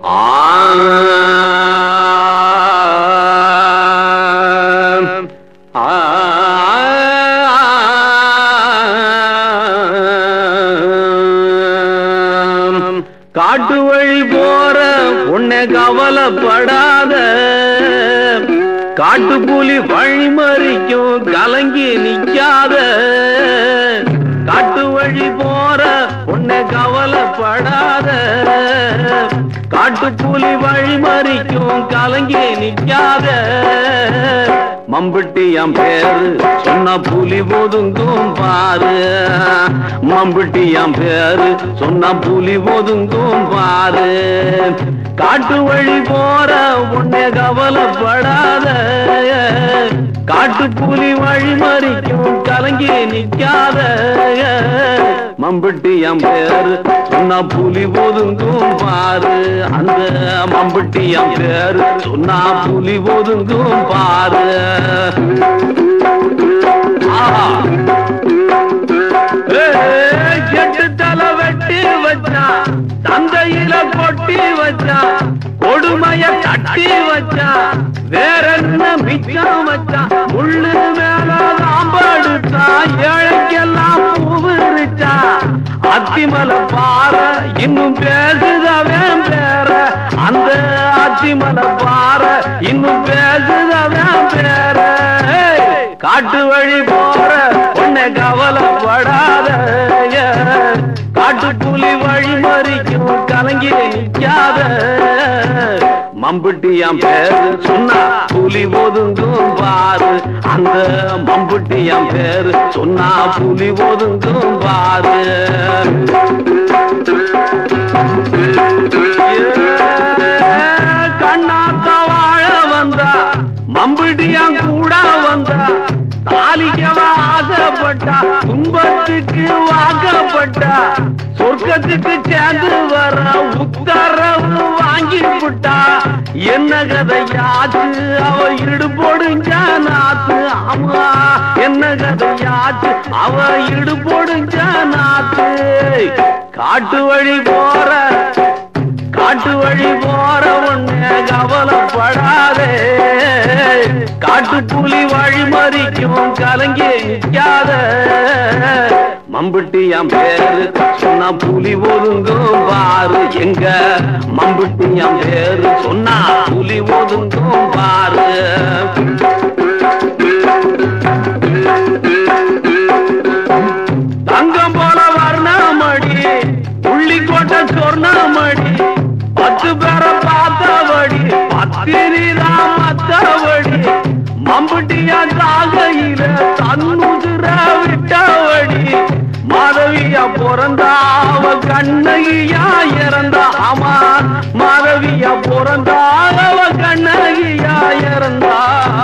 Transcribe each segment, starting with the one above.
ஆம். ஆம். காட்டு வழி போற உன்னை கவலைப்படாத காட்டு புலி வழி மறிக்கும் கலங்கி நிக்காத காட்டு வழி போற உன்னை கவலைப்படாத காட்டு புலி வழி மறிக்கும் கலங்கி நிக்காத மம்புட்டி என் பேரு சொன்ன புலி ஒதுங்கும் பாரு மம்புட்டி என் பேரு சொன்ன புலி ஒதுங்கும் பாரு காட்டு வழி போற உன்னை கவலைப்படாத காட்டு புலி வழி மறிக்கும் கலங்கி நிக்காத மம்புட்டி என் பேரு சொன்ன புலி ஒதுங்கும் பாரு அந்த மம்புட்டி என் பேரு சொன்னா புலி ஒதுங்கும் பாரு ஆஹா. ஏய், எட்டு தலை வெட்டி வச்சா தந்தையில கொட்டி வச்சா கொடுமைய தட்டி வச்சா வேற என்ன மிச்சம் வச்சா முள்ளு மேல தாம்படுத்தா ஏழைக்கெல்லாம் பூவிருச்சா அத்திமலை பாற இன்னும் பேசுதவன் பேர அந்த அத்திமலை பாற இன்னும் பேசுதவன் பேர ஏய், காட்டு வழி போற உன்னை கவலைப்படாத காட்டு புலி வழி மறிக்கும் கலங்கி நிக்காத மம்புட்டி என் பேரு சொன்னா புலி ஒதுங்கும் பாரு அந்த மம்புட்டி என் பேரு சொன்னா புலி ஒதுங்கும் பாரு கண்ணாத்த வாழ வந்தா மம்புட்டியான் கூட வந்தா தாலிக்கவ ஆசைப்பட்டா துன்பத்துக்கு வாக்கப்பட்டா சொர்க்கத்துக்கு சேர்ந்து வர உத்தரவு வாங்கி விட்டா என்ன கதையாச்சு அவ இடு போடுங்க நாத்து ஆமா என்ன கதையாச்சு அவ இடு போடுங்க நாத்து காட்டு வழி போற காட்டு வழி போற ஒண்ணு கவலைப்படாதே காட்டு புலி வழி மறிக்கும் கலங்கி நிக்காத மம்புட்டி என் பேரு சொன்னா புலி ஒதுங்கும் பாரு எங்க மம்புட்டி என் பேரு சொன்னா புலி ஒதுங்கும் பாரு தங்கம் போல வர்ணமடி உள்ளி கோட்டை சொர்ணமடி பத்து பேரை பார்த்தபடி பத்திரி மத்தபடி மம்புட்டியா தாகையில தன்னுதிர விட்டபடி மாதவியா பிறந்தா அவ கண்ணகியா இறந்தா ஆமா மாதவியா பிறந்தா அவ கண்ணகியா இறந்தா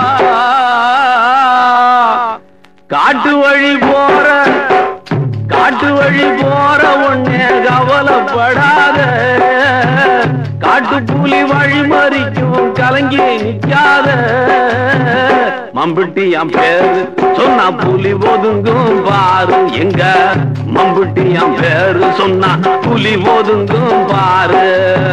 காட்டு வழி போற காட்டு வழி போற ஒண்ணே கவலைப்படாத காட்டு புலி வழி மறிக்கும் கலங்கி நிக்காத மம்புட்டி என் பேரு சொன்னா புலி ஒதுங்கும் பாரு எங்க மம்புட்டி என் பேரு சொன்னா புலி ஒதுங்கும் பாரு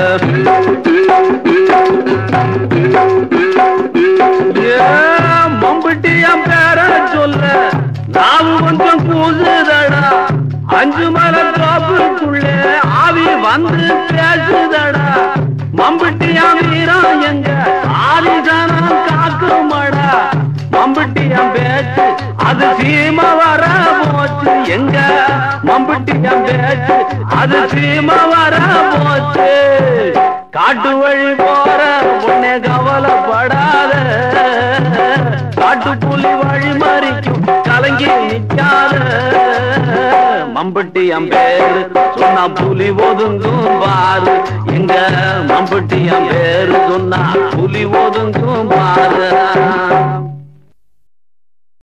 ஏ, மம்புட்டி என் பேர சொல்ல நாவு கொஞ்சம் கூசுதடா அஞ்சு மலை தோப்புக்குள்ளே ஆவி வந்து பேசுதடா மம்புட்டியா வீரம் எங்க ஆதிசனம் காக்குமடா மம்புட்டியா பேச்சு அது சீம வர போச்சு எங்க மம்புட்டியா பேச்சு அது சீம வர போச்சு காட்டு வழி போற உன்னை கவலைப்படாத காட்டு புலி வழி மறிக்கும் கலங்கி நிக்காத மம்பட்டி என் பேரு சொன்னா புலி ஒதுங்கும் பாரு எங்க மம்பட்டி என் பேரு சொன்னா புலி ஒதுங்கும்